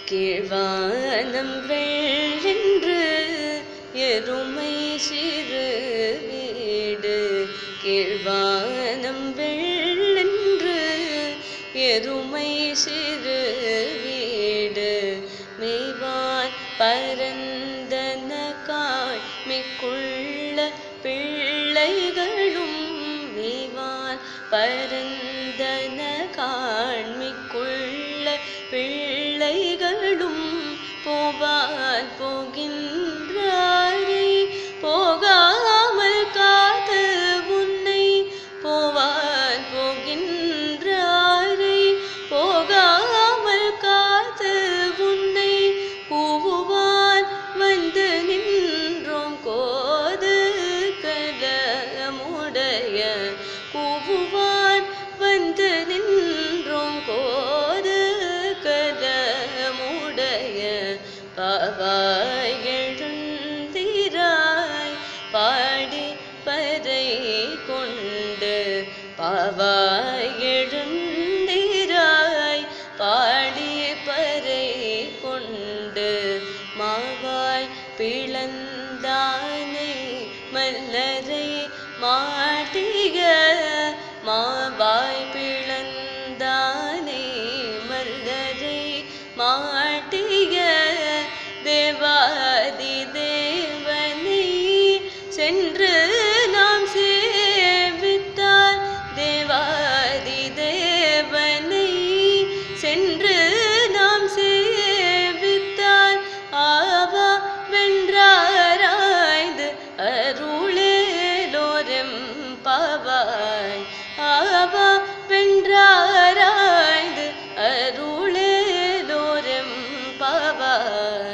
கீழ்வானம் வெள்ளென்று எருமை சிறு வீடு கீழ்வானம் வெள்ளென்று எருமை சிறு வீடு மெய்வான் பரந்தன காய்மிக்குள்ள பிள்ளைகளும் மெய்வான் பரந்தன காண்மிக்குள்ள பிள்ளைகளும் போவான் போகின்றாரை போகாமல் காத்து உன்னை போவான் போகின்றாரை போகாமல் காத்து உன்னை கூவுவான் வந்து நின்றோம் கோது கலமுடைய கூவுவான் வந்து நின்றோம் கோது கலமுடைய பாவாய் எழுந்திராய் பாடி பறை கொண்டு பாவாய் எழுந்திராய் பாடி பறை கொண்டு மாவாய் பிளந்தானை மல்லரை மாட்டிய மாவாய் பிளந்தானை மல்லரை மாட்டிய தேவாதி தேவனை சென்று நாம் சேவித்தால் தேவாதி தேவனை சென்று நாம் சேவித்தால் ஆவா வென்றாராய்ந்து அருளேலோரம் பாவாய் ஆவா வென்றாராய்ந்து அருளேலோரம் பாவாய்